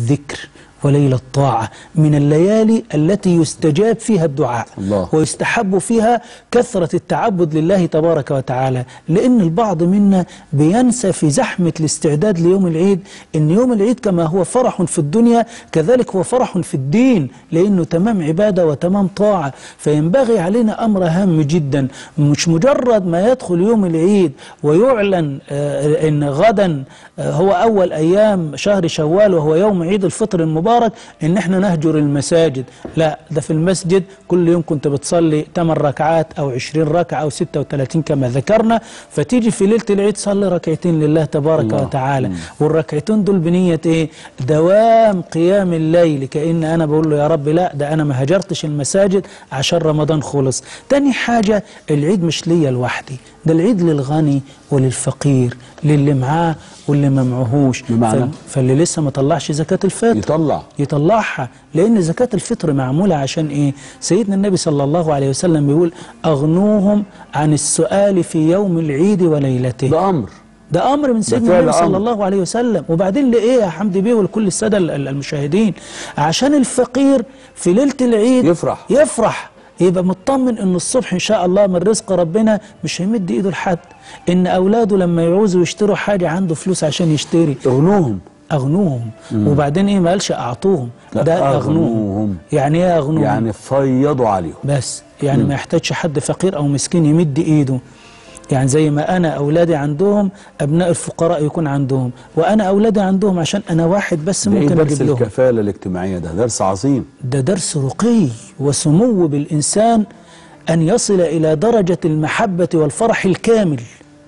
الذكر وليلة الطاعة من الليالي التي يستجاب فيها الدعاء الله. ويستحب فيها كثرة التعبد لله تبارك وتعالى لأن البعض منا بينسى في زحمة الاستعداد ليوم العيد أن يوم العيد كما هو فرح في الدنيا كذلك هو فرح في الدين لأنه تمام عبادة وتمام طاعة فينبغي علينا أمر هام جدا مش مجرد ما يدخل يوم العيد ويعلن آه، أن غدا آه، هو أول أيام شهر شوال وهو يوم عيد الفطر المبارك ان احنا نهجر المساجد لا ده في المسجد كل يوم كنت بتصلي 8 ركعات او 20 ركعه او 36 كما ذكرنا فتيجي في ليله العيد تصلي ركعتين لله تبارك الله. وتعالى والركعتين دول بنيه ايه دوام قيام الليل كان انا بقول له يا رب لا ده انا ما هجرتش المساجد عشان رمضان خلص تاني حاجه العيد مش ليا لوحدي ده العيد للغني وللفقير للي معاه واللي ما معهوش بمعنى؟ فال- فاللي لسه ما طلعش زكاه الفطر يطلع يطلعها لأن زكاة الفطر معمولة عشان إيه سيدنا النبي صلى الله عليه وسلم بيقول أغنوهم عن السؤال في يوم العيد وليلته ده امر ده أمر من سيدنا فعل النبي صلى أمر. الله عليه وسلم وبعدين لإيه يا حمدي بيه ولكل السادة ال- ال- المشاهدين عشان الفقير في ليلة العيد يفرح. يفرح يبقى مطمن ان الصبح ان شاء الله من رزق ربنا مش هيمد ايده لحد ان اولاده لما يعوزوا يشتروا حاجه عنده فلوس عشان يشتري اغنوهم اغنوهم وبعدين ايه ما قالش اعطوهم لا، ده اغنوهم أغنوهم. يعني ايه اغنوهم يعني فيضوا عليهم بس يعني ما يحتاجش حد فقير او مسكين يمد ايده يعني زي ما انا اولادي عندهم ابناء الفقراء يكون عندهم وانا اولادي عندهم عشان انا واحد بس ده ايه ممكن درس اجيب لهم الكفاله الاجتماعيه ده درس عظيم ده درس رقي وسمو بالإنسان أن يصل إلى درجة المحبة والفرح الكامل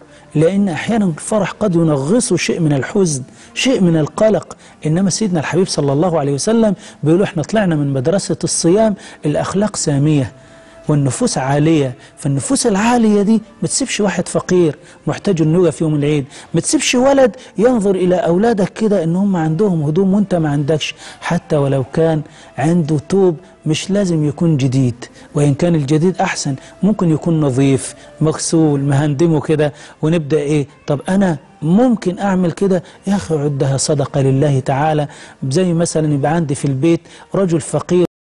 لأن أحيانا الفرح قد ينغصه شيء من الحزن شيء من القلق إنما سيدنا الحبيب صلى الله عليه وسلم بيقول إحنا طلعنا من مدرسة الصيام الأخلاق سامية والنفوس عالية فالنفوس العالية دي ما تسيبش واحد فقير محتاج انه يقف يوم العيد ما تسيبش ولد ينظر إلى أولادك كده إن هم عندهم هدوم وانت ما عندكش حتى ولو كان عنده توب مش لازم يكون جديد وإن كان الجديد أحسن ممكن يكون نظيف مغسول مهندمه كده ونبدأ إيه طب أنا ممكن أعمل كده يا أخي عدها صدقة لله تعالى زي مثلا يبقى عندي في البيت رجل فقير